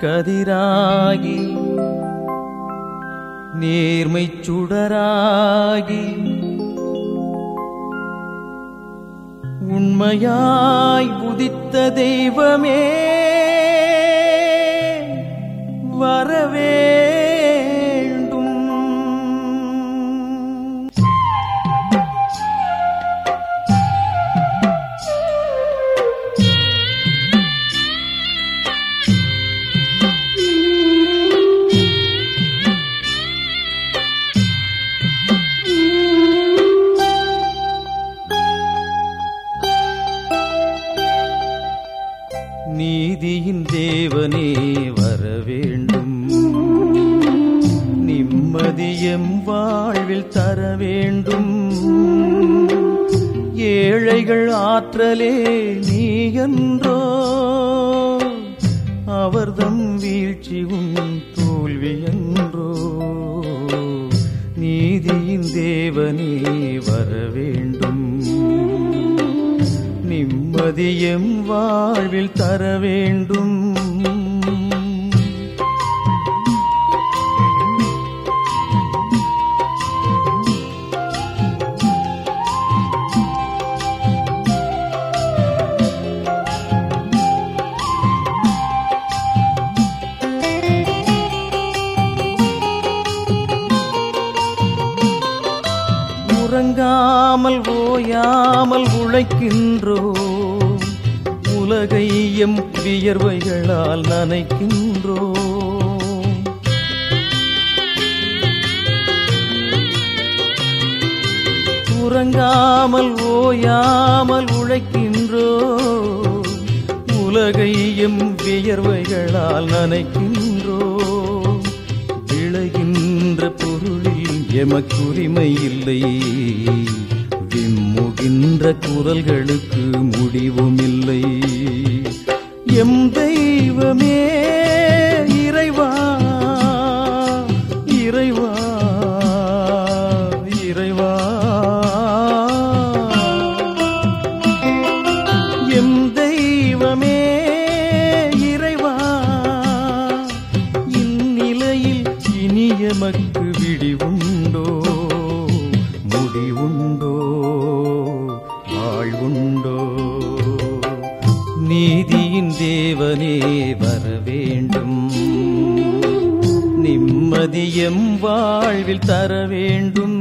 கதிராகி நேர்மை சுடராகி உண்மையாய் உதித்த தெய்வமே வரவேண்டும் நீதியின் தேவனே வர வேண்டும் நிம்மதியம் வாழ்வில் தர வேண்டும் ஏழைகள் ஆற்றலே நீ என்றோ அவர்தம் வீழ்ச்சி உன் தோல்வி என்றோ நீதியின் தேவனே வர வேண்டும் நிம்மதியம் வாழ்வில் தர வேண்டும் உறங்காமல் ஓயாமல் உழைக்கின்றோம் உலகை எம் வியர்வைகளால் நனைக்கின்றோம் உறங்காமல் ஓயாமல் உழைக்கின்றோம் உலகை எம் வியர்வைகளால் நனைக்கின்றோம் விளைகின்ற பொருளில் எமக்குரிமை இல்லை விம்முகின்ற குரல்களுக்கு முடிவும் இல்லை எம் தெய்வமே இறைவா இறைவா இறைவா எம் தெய்வமே இறைவா இந்நிலையில் இனி எமக்கு விடிவுண்டோ முடிவுண்டோ வாழ்வுண்டோ நீதியின் தேவனே வர வேண்டும் நிம்மதியம் வாழ்வில் தர வேண்டும்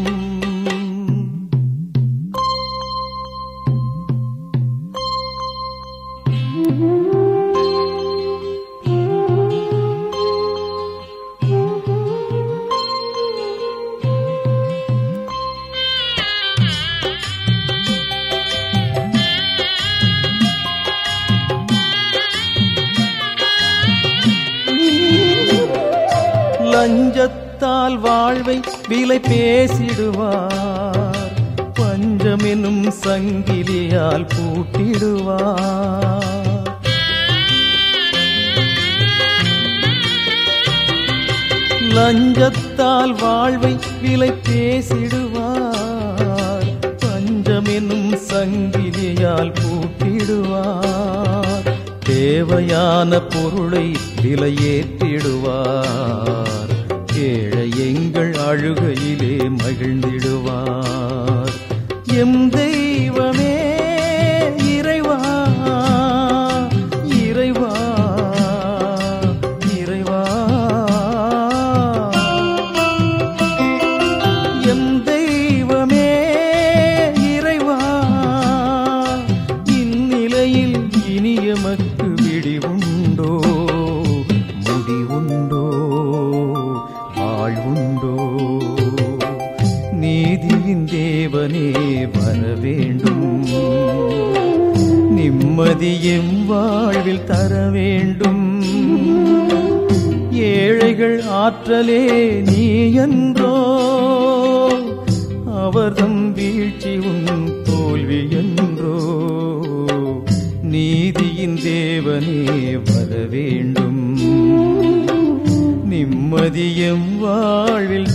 லஞ்சத்தால் வாழ்வை விலை பேசிடுவார் பஞ்சமெனும் சங்கிலியால் பூட்டிடுவார் லஞ்சத்தால் வாழ்வை விலை பேசிடுவார் பஞ்சமெனும் சங்கிலியால் பூட்டிடுவார் தேவையான பொருளை விலையேற்றிடுவார் ஏழை எங்கள் அழுகையிலே மகிழ்ந்திடுவார் எம் தெய்வமே இறைவா இறைவா இறைவா எம் தெய்வமே இறைவா இந்நிலையில் இனி எமக்கு விடிவுண்டோ முடிவுண்டோ வாழ்வுண்டோ நீதியின் தேவனே வர வேண்டும் நிம்மதியும் வாழ்வில் தர வேண்டும் ஏழைகள் ஆற்றலே நீ என்றோ அவர்தம் வீழ்ச்சி உன் தோல்வி என்றோ நீதியின் தேவனே வர வேண்டும் நிம்மதியும் வாழ்வில்